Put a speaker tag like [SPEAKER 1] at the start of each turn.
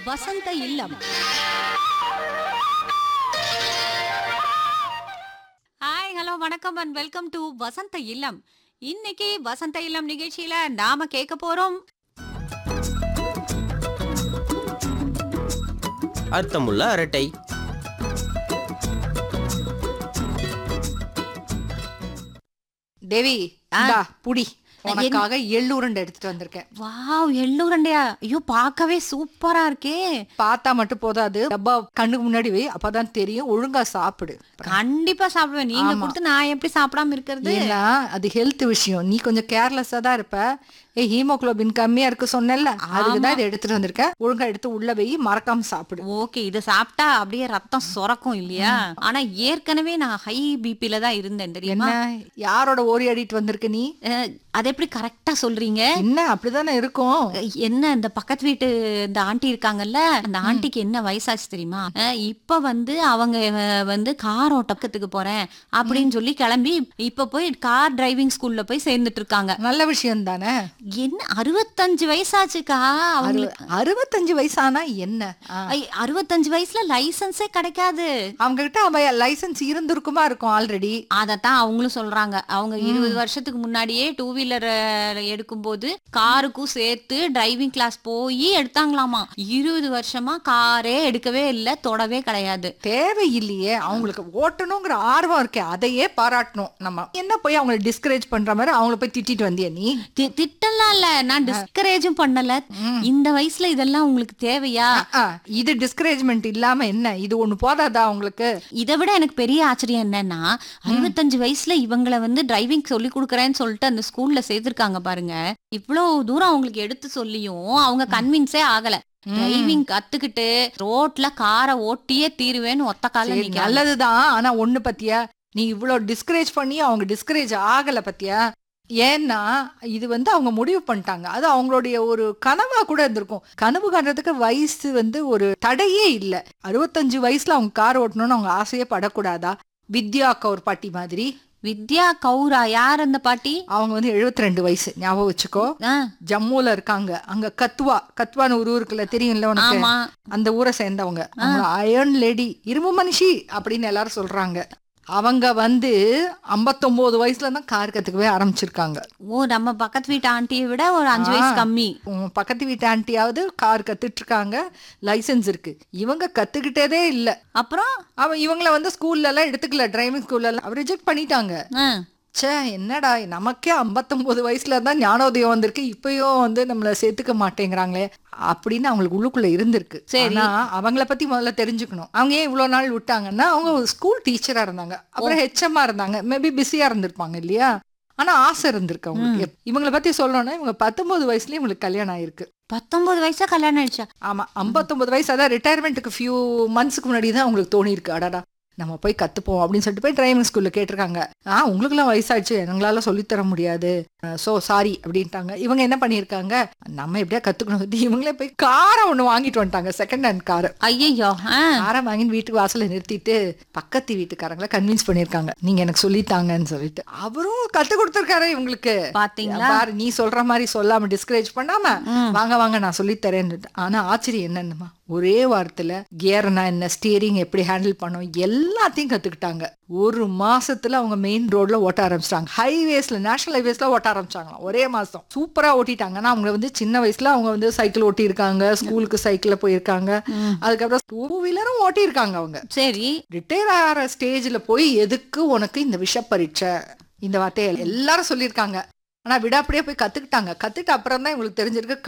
[SPEAKER 1] வசந்த Illam hi hello வணக்கம் and welcome to Vasantha Illam இன்னைக்கு வசந்த இல்லம் நிகழ்ச்சியில நாம கேட்க போறோம்
[SPEAKER 2] அர்த்தமுள்ள அரட்டை
[SPEAKER 3] தேவி இந்தா புடி உனக்காக எள்ளுருண்டை எடுத்துட்டு வந்திருக்கேன்
[SPEAKER 1] வாவ் எள்ளுரண்டையா ஐயோ பார்க்கவே சூப்பரா இருக்கே
[SPEAKER 3] பார்த்தா மட்டும் போதாது டப்பா கண்ணுக்கு முன்னாடி வை அப்பதான் தெரியும் ஒழுங்கா சாப்பிடு
[SPEAKER 1] கண்டிப்பா சாப்பிடுவேன் நீங்க
[SPEAKER 3] ஆமா.
[SPEAKER 1] கொடுத்து நான் எப்படி சாப்பிடாம இருக்கிறது
[SPEAKER 3] ஏன்னா அது ஹெல்த் விஷயம் நீ கொஞ்சம் கேர்லெஸ்ஸா தான் இருப்ப ஏ ஹீமோகுளோபின் கம்மியா இருக்கு சொன்னேன்ல அதுக்கு தான் இதை எடுத்துட்டு வந்திருக்கேன் ஒழுங்கா எடுத்து உள்ள வை மறக்காம சாப்பிடு
[SPEAKER 1] ஓகே இத சாப்பிட்டா அப்படியே ரத்தம் சுரக்கும் இல்லையா ஆனா ஏற்கனவே நான் ஹை பிபில தான் இருந்தேன் தெரியுமா
[SPEAKER 3] என்ன யாரோட ஓரி ஆடிட்டு வந்திருக்க நீ
[SPEAKER 1] அஹ், அது எப்படி கரெக்டா சொல்றீங்க
[SPEAKER 3] என்ன அப்படிதானே இருக்கும்
[SPEAKER 1] என்ன இந்த பக்கத்து வீட்டு இந்த ஆண்டி இருக்காங்கல்ல அந்த ஆண்டிக்கு என்ன வயசாச்சு தெரியுமா அஹ் இப்ப வந்து அவங்க அஹ், வந்து கார் ஓட்டத்துக்கு போறேன் அப்படின்னு சொல்லி கிளம்பி இப்ப போய் கார் டிரைவிங் ஸ்கூல்ல போய் சேர்ந்துட்டு இருக்காங்க
[SPEAKER 3] நல்ல விஷயம் தானே
[SPEAKER 1] என்ன அறுபத்தஞ்சு வயசாச்சுக்கா அவங்களுக்கு
[SPEAKER 3] அறுபத்தஞ்சு வயசானா என்ன ஆ.
[SPEAKER 1] ஐ, அறுபத்தஞ்சு வயசுல லைசன்ஸே கிடைக்காது
[SPEAKER 3] அவங்க கிட்ட அவன் லைசன்ஸ் இருந்திருக்குமா இருக்கும் ஆல்ரெடி
[SPEAKER 1] அதத்தான் அவங்களும் சொல்றாங்க அவங்க இருபது வருஷத்துக்கு முன்னாடியே டூ வீலர் எடுக்கும்போது காருக்கும் சேர்த்து டிரைவிங் கிளாஸ் போய் எடுத்தாங்களாமா இருபது வருஷமா காரே எடுக்கவே இல்லை தொடவே கிடையாது
[SPEAKER 3] தேவையில்லையே அவங்களுக்கு ஓட்டணுங்கிற ஆர்வம் இருக்கே அதையே பாராட்டணும் நம்ம என்ன போய் அவங்களை டிஸ்கரேஜ் பண்ற மாதிரி அவங்கள போய் திட்டிட்டு வந்தியா நீ
[SPEAKER 1] தி- திட்டலாம் இல்ல நான் டிஸ்கரேஜும் பண்ணல இந்த வயசுல இதெல்லாம் உங்களுக்கு தேவையா
[SPEAKER 3] ஆ, இது டிஸ்கரேஜ்மெண்ட் இல்லாம என்ன இது ஒண்ணு போதாதா அவங்களுக்கு
[SPEAKER 1] இதை விட எனக்கு பெரிய ஆச்சரியம் என்னன்னா அறுபத்தஞ்சு வயசுல இவங்களை வந்து டிரைவிங் சொல்லி கொடுக்குறேன்னு சொல்லிட்டு அந்த ஸ்கூல்ல சேர்த்திருக்காங்க பாருங்க இவ்வளவு தூரம் அவங்களுக்கு எடுத்து சொல்லியும் அவங்க கன்வின்ஸே ஆகல டிரைவிங் கத்துக்கிட்டு ரோட்ல காரை ஓட்டியே தீருவேன்னு ஒத்த கால
[SPEAKER 3] சரி, நல்லதுதான் ஆனா ஒண்ணு பத்தியா நீ இவ்வளவு டிஸ்கரேஜ் பண்ணி அவங்க டிஸ்கரேஜ் ஆகல பத்தியா ஏன்னா இது வந்து அவங்க முடிவு பண்ணிட்டாங்க அது அவங்களுடைய ஒரு கனவா கூட இருந்திருக்கும் கனவு காண்றதுக்கு வயசு வந்து ஒரு தடையே இல்ல அறுபத்தஞ்சு வயசுல அவங்க கார் ஓட்டணும்னு அவங்க ஆசையே படக்கூடாதா வித்யா கவுர் பாட்டி மாதிரி
[SPEAKER 1] வித்யா கௌரா யார் அந்த பாட்டி
[SPEAKER 3] அவங்க வந்து 72 ரெண்டு வயசு ஞாபகம் வச்சுக்கோ
[SPEAKER 1] ஆ,
[SPEAKER 3] ஜம்முல இருக்காங்க அங்க கத்வா கத்வான்னு ஒரு ஊர் இருக்குல்ல தெரியும்ல உனக்கு
[SPEAKER 1] ஆமா
[SPEAKER 3] அந்த ஊரை சேர்ந்தவங்க அயர்ன் லேடி இரும்பு மனுஷி அப்படின்னு எல்லாரும் சொல்றாங்க அவங்க வந்து 59 வயசுல தான் கார் கத்துக்கவே ஆரம்பிச்சிருக்காங்க
[SPEAKER 1] ஓ நம்ம பக்கத்து வீட்டு ஆண்டியை விட ஒரு அஞ்சு வயசு
[SPEAKER 3] ஆ.
[SPEAKER 1] கம்மி
[SPEAKER 3] உம் பக்கத்து வீட்டு ஆண்டியாவது கார் கத்துட்டு இருக்காங்க லைசென்ஸ் இருக்கு இவங்க கத்துக்கிட்டதே இல்ல
[SPEAKER 1] அப்புறம்
[SPEAKER 3] அவன் இவங்கள வந்து ஸ்கூல்ல எல்லாம் எடுத்துக்கல டிரைவிங் ஸ்கூல்ல எல்லாம் ரிஜெக்ட் பண்ணிட்டாங்க
[SPEAKER 1] ஆ,
[SPEAKER 3] ச்சே என்னடா நமக்கே 59 வயசுல தான் ஞானோதயம் வந்திருக்கு இப்பயும் வந்து நம்மள சேர்த்துக்க மாட்டேங்கிறாங்களே அப்படின்னு அவங்களுக்கு உள்ளுக்குள்ள இருந்திருக்கு
[SPEAKER 1] சரி.
[SPEAKER 3] ஆனா அவங்கள பத்தி முதல்ல தெரிஞ்சுக்கணும் அவங்க ஏன் இவ்வளவு நாள் விட்டாங்கன்னா அவங்க ஒரு ஸ்கூல் டீச்சரா இருந்தாங்க அப்புறம் ஹெச்எம்மா இருந்தாங்க மேபி பிஸியா இருந்திருப்பாங்க இல்லையா ஆனா ஆசை இருந்திருக்கு அவங்களுக்கு இவங்கள பத்தி சொல்லணும்னா இவங்க பத்தொன்பது வயசுலயே இவங்களுக்கு கல்யாணம் ஆயிருக்கு
[SPEAKER 1] பத்தொன்பது வயசா கல்யாணம் ஆயிடுச்சா
[SPEAKER 3] ஆமா 59 வயசு அதான் ரிட்டையர்மெண்ட்டுக்கு ஃபியூ மந்த்ஸ்க்கு முன்னாடி தான் அவங்களுக்கு தோணி இருக்கு அடடா நம்ம போய் கத்துப்போம் அப்படின்னு சொல்லிட்டு போய் டிரைவிங் ஸ்கூல்ல கேட்டிருக்காங்க ஆ உங்களுக்குலாம் வயசாயிடுச்சு எங்களால சொல்லித்தர முடியாது ஸோ சாரி அப்படின்ட்டாங்க இவங்க என்ன பண்ணியிருக்காங்க நம்ம எப்படியா கத்துக்கணும் இவங்களே போய் காரை ஒன்று வாங்கிட்டு வந்துட்டாங்க செகண்ட் ஹேண்ட் காரை
[SPEAKER 1] ஐயோ
[SPEAKER 3] காரை வாங்கின்னு வீட்டுக்கு வாசல்ல நிறுத்திட்டு பக்கத்து வீட்டுக்காரங்களை கன்வின்ஸ் பண்ணியிருக்காங்க நீங்க எனக்கு சொல்லித்தாங்கன்னு சொல்லிட்டு அவரும் கத்து கொடுத்துருக்காரு இவங்களுக்கு
[SPEAKER 1] பாத்தீங்களா
[SPEAKER 3] பாரு நீ சொல்ற மாதிரி சொல்லாம டிஸ்கரேஜ் பண்ணாம வாங்க வாங்க நான் சொல்லி தரேன்னு ஆனா ஆச்சரியம் என்னன்னுமா ஒரே வாரத்துல கியர்னா என்ன ஸ்டியரிங் எப்படி ஹேண்டில் பண்ணும் எல்லாத்தையும் கத்துக்கிட்டாங்க ஒரு மாசத்துல அவங்க மெயின் ரோட்ல ஓட்ட ஆரம்பிச்சிட்டாங்க ஹைவேஸ்ல நேஷனல் ஹைவேஸ்ல ஓட்ட ஆரம்பிச்சாங்களாம் ஒரே மாசம் சூப்பரா ஓட்டிட்டாங்க ஆனா அவங்க வந்து சின்ன வயசுல அவங்க வந்து சைக்கிள் ஓட்டி இருக்காங்க ஸ்கூலுக்கு சைக்கிள்ல போயிருக்காங்க அதுக்கப்புறம் டூ வீலரும் ஓட்டி இருக்காங்க அவங்க
[SPEAKER 1] சரி
[SPEAKER 3] ரிட்டையர் ஆகிற ஸ்டேஜ்ல போய் எதுக்கு உனக்கு இந்த விஷ பரீட்சை இந்த வார்த்தையை எல்லாரும் சொல்லியிருக்காங்க ஆனா விடாப்படியே போய் கத்துக்கிட்டாங்க கத்துட்டு அப்புறம் தான் இவங்களுக்கு தெரிஞ்சிருக்கு